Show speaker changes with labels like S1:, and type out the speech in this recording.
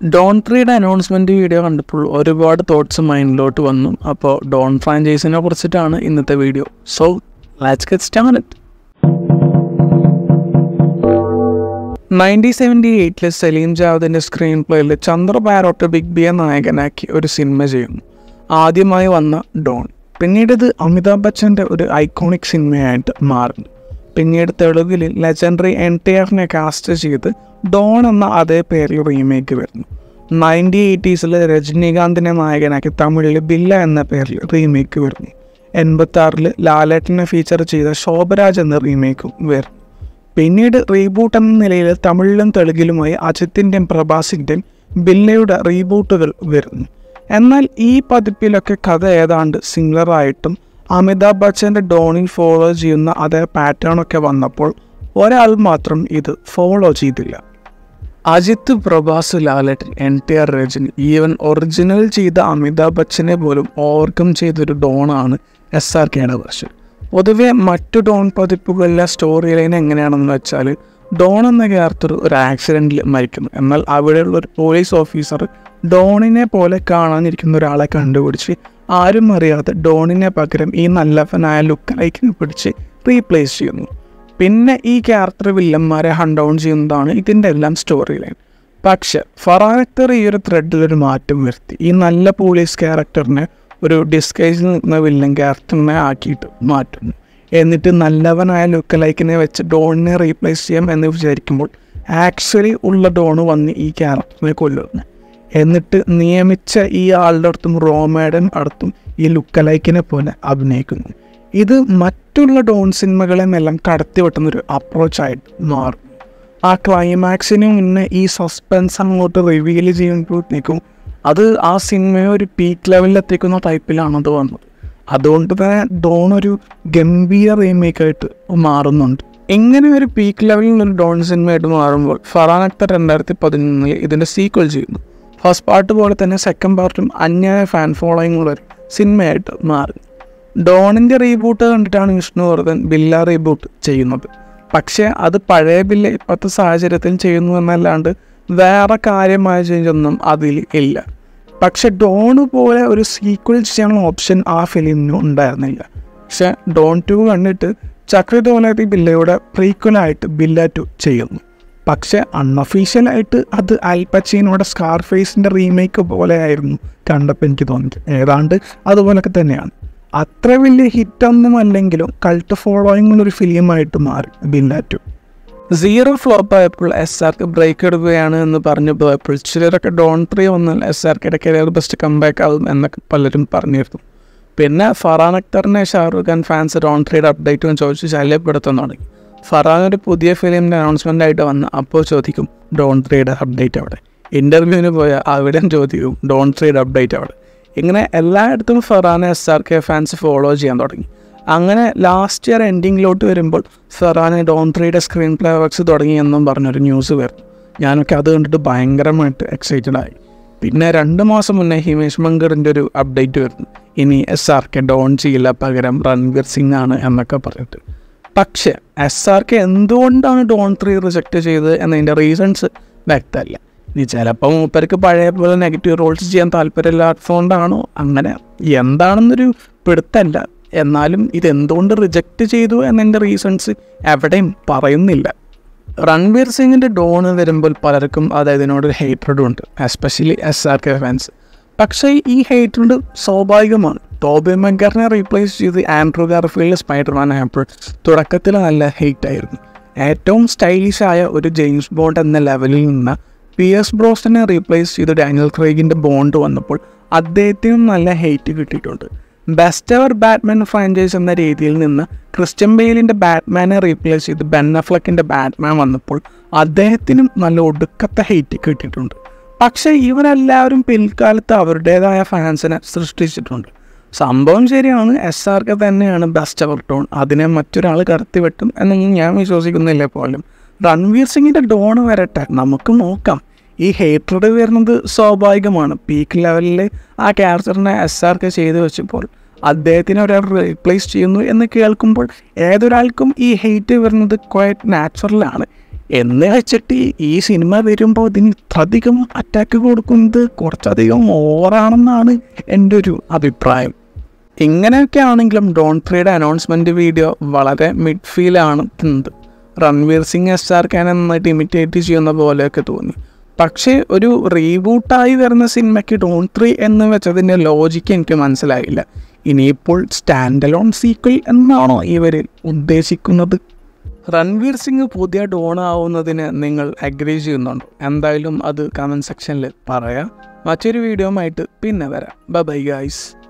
S1: Don ത്രീയുടെ announcement video കണ്ടപ്പോൾ ഒരുപാട് തോട്ട്സ് മൈൻഡിലോട്ട് വന്നു അപ്പോൾ ഡോൺ ഫ്രാഞ്ചൈസിനെ കുറിച്ചിട്ടാണ് ഇന്നത്തെ video so let's get start nineteen seventy എയ്റ്റിലെ സലീം ജാവദിൻ്റെ സ്ക്രീൻ പ്ലേയിൽ ചന്ദ്ര ബാരോട്ട് ബിഗ് ബിയെ നായകനാക്കി ഒരു സിനിമ ചെയ്യുന്നു ആദ്യമായി വന്ന ഡോൺ പിന്നീട് ഇത് അമിതാഭ് ബച്ചൻ്റെ ഒരു ഐക്കോണിക് സിനിമയായിട്ട് മാറുന്നു പിന്നീട് തെലുങ്കിൽ ലെജൻഡറി എൻ ടി എഫിനെ കാസ്റ്റ് ചെയ്ത് ഡോൺ എന്ന അതേ പേരിൽ റീമേക്ക് വരുന്നു നയൻറ്റി എയ്റ്റീസിൽ രജനീകാന്തിനെ നായകനാക്കി തമിഴിൽ ബില്ല എന്ന പേരിൽ റീമേക്ക് വരുന്നു എൺപത്തി ആറിൽ ലാലേട്ടനെ ഫീച്ചർ ചെയ്ത ശോഭരാജ് എന്ന റീമേക്കും വരുന്നു പിന്നീട് റീബൂട്ട് എന്ന നിലയിൽ തമിഴിലും തെലുങ്കിലുമായി അജിത്തിൻ്റെയും പ്രഭാസിൻ്റെയും ബില്ലയുടെ റീബൂട്ടുകൾ വരുന്നു എന്നാൽ ഈ പതിപ്പിലൊക്കെ കഥ ഏതാണ്ട് സിമിലർ ആയിട്ടും അമിതാഭ് ബച്ചൻ്റെ ഡോണിൽ ഫോളോ ചെയ്യുന്ന അതേ പാറ്റേൺ ഒക്കെ വന്നപ്പോൾ ഒരാൾ മാത്രം ഇത് ഫോളോ ചെയ്തില്ല Ajith Prabhas Lalettan N T R Rajini even original ചെയ്ത അമിതാഭ് ബച്ചനെ പോലും ഓവർകം ചെയ്തൊരു ഡോണാണ് എസ് ആർ കെയുടെ വെർഷൻ പൊതുവെ മറ്റു ഡോൺ പതിപ്പുകളിലെ സ്റ്റോറി ലൈൻ എങ്ങനെയാണെന്ന് വെച്ചാൽ ഡോൺ എന്ന ക്യാരക്ടർ ഒരു ആക്സിഡൻറ്റിൽ മരിക്കുന്നു എന്നാൽ അവിടെയുള്ള ഒരു പോലീസ് ഓഫീസർ ഡോണിനെ പോലെ കാണാനിരിക്കുന്ന ഒരാളെ കണ്ടുപിടിച്ച് ആരും അറിയാതെ ഡോണിനെ പകരം ഈ നല്ലവനായ ലുക്കലൈക്കിനെ പിടിച്ച് റീപ്ലേസ് ചെയ്യുന്നു പിന്നെ ഈ ക്യാരക്ടർ വില്ലന്മാരെ ഹണ്ട് ഡൗൺ ചെയ്യുന്നതാണ് ഇതിൻ്റെ എല്ലാം സ്റ്റോറി ലൈൻ പക്ഷെ ഫറാനക്തർ ഈ ഒരു ത്രെഡിൽ ഒരു മാറ്റം വരുത്തി ഈ നല്ല പോലീസ് ക്യാരക്ടറിനെ ഒരു ഡിസ്കൈസിൽ നിൽക്കുന്ന വില്ലൻ ക്യാരക്ടറിനെ ആക്കിയിട്ട് മാറ്റുന്നു എന്നിട്ട് നല്ലവനായ ലുക്കലൈക്കിനെ വെച്ച് ഡോണിനെ റീപ്ലേസ് ചെയ്യാം എന്ന് വിചാരിക്കുമ്പോൾ ആക്ച്വലി ഉള്ള ഡോണ് വന്ന് ഈ ക്യാരക്ടറിനെ കൊല്ലുന്നു എന്നിട്ട് നിയമിച്ച ഈ ആളുടെ അടുത്തും റോമയുടെ അടുത്തും ഈ ലുക്കലൈക്കിനെ പോലെ അഭിനയിക്കുന്നു ഇത് മറ്റുള്ള ഡോൺ സിനിമകളെന്നെല്ലാം കടത്തി വെട്ടുന്നൊരു അപ്രോച്ചായിട്ട് മാറും ആ ക്ലൈമാക്സിന് മുന്നേ ഈ സസ്പെൻസ് അങ്ങോട്ട് റിവീൽ ചെയ്യുമ്പോഴത്തേക്കും അത് ആ സിനിമയെ ഒരു പീക്ക് ലെവലിൽ എത്തിക്കുന്ന ടൈപ്പിലാണ് അത് വന്നത് അതുകൊണ്ട് തന്നെ ഡോൺ ഒരു ഗംഭീര റീമേക്കായിട്ട് മാറുന്നുണ്ട് ഇങ്ങനെ ഒരു പീക്ക് ലെവലിൽ ഒരു ഡോൺ സിനിമയായിട്ട് മാറുമ്പോൾ ഫറാൻ അക്തർ രണ്ടായിരത്തി പതിനൊന്നിൽ ഇതിൻ്റെ സീക്വൽ ചെയ്യുന്നു ഫസ്റ്റ് പാർട്ട് പോലെ തന്നെ സെക്കൻഡ് പാർട്ടും അന്യായ ഫാൻ ഫോളോയിങ് ഉള്ള ഒരു സിനിമയായിട്ട് മാറി ഡോണിൻ്റെ റീബൂട്ട് കണ്ടിട്ടാണ് വിഷ്ണുവർദ്ധൻ ബില്ല റീബൂട്ട് ചെയ്യുന്നത് പക്ഷേ അത് പഴയ ബില്ല ഇപ്പോഴത്തെ സാഹചര്യത്തിൽ ചെയ്യുന്നു എന്നല്ലാണ്ട് വേറെ കാര്യമായ ചേഞ്ചൊന്നും അതിൽ ഇല്ല പക്ഷെ ഡോൺ പോലെ ഒരു സീക്വൽ ചെയ്യാനുള്ള ഓപ്ഷൻ ആ ഫിലിമിന് ഉണ്ടായിരുന്നില്ല പക്ഷെ ഡോൺ ടു കണ്ടിട്ട് ചക്രി തോലാതി ബില്ലയുടെ പ്രീക്വലായിട്ട് ബില്ല ടു ചെയ്യുന്നു പക്ഷെ അൺഒഫീഷ്യലായിട്ട് അത് അൽപച്ചീനോടെ സ്കാർ ഫേസിൻ്റെ റീമേക്ക് പോലെ ആയിരുന്നു കണ്ടപ്പോൾ എനിക്ക് തോന്നി ഏതാണ്ട് അതുപോലൊക്കെ തന്നെയാണ് അത്ര വലിയ ഹിറ്റൊന്നും അല്ലെങ്കിലും കൾട്ട് ഫോളോയിങ് ഉള്ളൊരു ഫിലിമായിട്ട് മാറി ബില്ല ടു സീറോ ഫ്ലോപ്പ് ആയപ്പോൾ എസ് ആർക്ക് ബ്രേക്ക് എടുക്കുകയാണ് എന്ന് പറഞ്ഞു പോയപ്പോൾ ചിലരൊക്കെ ഡോൺ ത്രീ വന്നാൽ എസ് ആർക്കിയുടെ കരിയർ ബെസ്റ്റ് കംബാക്ക് ആകും എന്നൊക്കെ പലരും പറഞ്ഞിരുന്നു പിന്നെ ഫറാൻ അക്തറിനെ ഷാറുഖ് ഖാൻ ഫാൻസ് ഡോൺ ത്രീയുടെ അപ്ഡേറ്റും ചോദിച്ച് ശല്യപ്പെടുത്താൻ തുടങ്ങി ഫറാൻ ഒരു പുതിയ ഫിലിമിൻ്റെ അനൗൺസ്മെൻ്റ് ആയിട്ട് വന്ന് അപ്പോൾ ചോദിക്കും ഡോൺ ത്രീയുടെ അപ്ഡേറ്റ് അവിടെ ഇൻ്റർവ്യൂവിന് പോയാൽ അവിടെയും ചോദിക്കും ഡോൺ ത്രീയുടെ അപ്ഡേറ്റ് അവിടെ ഇങ്ങനെ എല്ലായിടത്തും ഫറാനെ S R K fans follow ചെയ്യാൻ തുടങ്ങി അങ്ങനെ ലാസ്റ്റ് ഇയർ എൻഡിങ്ങിലോട്ട് വരുമ്പോൾ ഫറാനെ ഡോൺ ത്രീയുടെ സ്ക്രീൻ പ്ലേ വർക്ക്സ് തുടങ്ങി എന്നും പറഞ്ഞൊരു ന്യൂസ് വരുന്നു ഞാനൊക്കെ അത് കണ്ടിട്ട് ഭയങ്കരമായിട്ട് എക്സൈറ്റഡ് ആയി പിന്നെ രണ്ട് മാസം മുന്നേ ഹിമേഷ് മങ്കറിൻ്റെ ഒരു അപ്ഡേറ്റ് വരുന്നു ഇനി എസ് ആർ കെ ഡോൺ ചെയ്യില്ല പകരം രൺവീർ സിംഗ് ആണ് എന്നൊക്കെ പറഞ്ഞിട്ട് പക്ഷേ എസ് ആർ കെ എന്തുകൊണ്ടാണ് ഡോൺ ത്രീ റിജക്റ്റ് ചെയ്തത് എന്നതിൻ്റെ റീസൺസ് വ്യക്തമല്ല ഇനി ചിലപ്പോൾ മൂപ്പർക്ക് പഴയ പോലെ നെഗറ്റീവ് റോൾസ് ചെയ്യാൻ താല്പര്യമില്ലാത്തതുകൊണ്ടാണോ അങ്ങനെ എന്താണെന്നൊരു പിടുത്തല്ല എന്നാലും ഇതെന്തുകൊണ്ട് റിജക്റ്റ് ചെയ്തു എന്നതിൻ്റെ റീസൺസ് എവിടെയും പറയുന്നില്ല രൺവീർ സിംഗിൻ്റെ ഡോണ് വരുമ്പോൾ പലർക്കും അത് ഇതിനോടൊരു ഹേറ്റഡ് ഉണ്ട് especially S R K fans പക്ഷേ ഈ ഹേറ്റഡ് സ്വാഭാവികമാണ് ടോബി മെഗറിനെ റീപ്ലേസ് ചെയ്ത് ആൻഡ്രൂ ഗാർഫീൽഡ് സ്പൈഡർമാൻ ആയപ്പോൾ തുടക്കത്തിൽ നല്ല ഹെയ്റ്റ് ആയിരുന്നു ഏറ്റവും സ്റ്റൈലിഷ് ആയ ഒരു ജെയിംസ് ബോണ്ട് എന്ന ലെവലിൽ നിന്ന് പി എസ് ബ്രോസിനെ റീപ്ലേസ് ചെയ്ത് ഡാനിയൽ ക്രൈഗിൻ്റെ ബോണ്ട് വന്നപ്പോൾ അദ്ദേഹത്തിനും നല്ല ഹെയ്റ്റ് കിട്ടിയിട്ടുണ്ട് ബെസ്റ്റ് എവർ ബാറ്റ്മാൻ ഫ്രാഞ്ചൈസ് എന്ന രീതിയിൽ നിന്ന് ക്രിസ്ത്യൻ ബെയിലിൻ്റെ ബാറ്റ്മാനെ റീപ്ലേസ് ചെയ്ത് ബെൻ അഫ്ലക്കിൻ്റെ ബാറ്റ്മാൻ വന്നപ്പോൾ അദ്ദേഹത്തിനും നല്ല ഒടുക്കത്തെ ഹെയ്റ്റ് കിട്ടിയിട്ടുണ്ട് പക്ഷേ ഇവരെല്ലാവരും പിൽക്കാലത്ത് അവരുടേതായ ഫാൻസിനെ സൃഷ്ടിച്ചിട്ടുണ്ട് സംഭവം ശരിയാണ് എസ് ആർ കെ തന്നെയാണ് ബെസ്റ്റ് എവർ ടോൺ അതിനെ മറ്റൊരാൾ കടത്തി വെട്ടും എന്നൊന്നും ഞാൻ വിശ്വസിക്കുന്നില്ല പോലും രൺവീർ സിംഗിൻ്റെ ഡോൺ വരട്ടെ നമുക്ക് നോക്കാം ഈ ഹേറ്റഡ് വരുന്നത് സ്വാഭാവികമാണ് പീക്ക് ലെവലിൽ ആ ക്യാരക്ടറിനെ എസ് ആർ കെ ചെയ്തു വെച്ചപ്പോൾ അദ്ദേഹത്തിനെ ഒരാൾ റീപ്ലേസ് ചെയ്യുന്നു എന്ന് കേൾക്കുമ്പോൾ ഏതൊരാൾക്കും ഈ ഹെയ്റ്റ് വരുന്നത് ക്വയറ്റ് നാച്ചുറലാണ് എന്ന് വെച്ചിട്ട് ഈ സിനിമ വരുമ്പോൾ ഇതിന് ഇത്രയധികം അറ്റാക്ക് കൊടുക്കുന്നത് കുറച്ചധികം ഓവറാണെന്നാണ് എൻ്റെ ഒരു അഭിപ്രായം ഇങ്ങനെയൊക്കെ ആണെങ്കിലും ഡോൺ ത്രീയുടെ അനൗൺസ്മെൻറ്റ് വീഡിയോ വളരെ മിഡ് ഫീലാണ് തിന്നത് റൺവീർ സിംഗ് എസ് ആർ ഖാൻ നന്നായിട്ട് ഇമിറ്റേറ്റ് ചെയ്യുന്ന പോലെയൊക്കെ തോന്നി പക്ഷേ ഒരു റീബൂട്ടായി വരുന്ന സിനിമയ്ക്ക് ഡോൺ ത്രീ എന്ന് വെച്ചതിൻ്റെ ലോജിക്ക് എനിക്ക് മനസ്സിലായില്ല ഇനിയിപ്പോൾ സ്റ്റാൻഡ് അലോൺ സീക്വൽ എന്നാണോ ഇവർ ഉദ്ദേശിക്കുന്നത് രൺവീർ സിംഗ് പുതിയ ഡോൺ ആവുന്നതിന് നിങ്ങൾ അഗ്രി ചെയ്യുന്നുണ്ടോ എന്തായാലും അത് കമൻറ്റ് സെക്ഷനിൽ പറയാം മറ്റൊരു വീഡിയോ ആയിട്ട് പിന്നെ വരാം ബൈ ഗൈസ്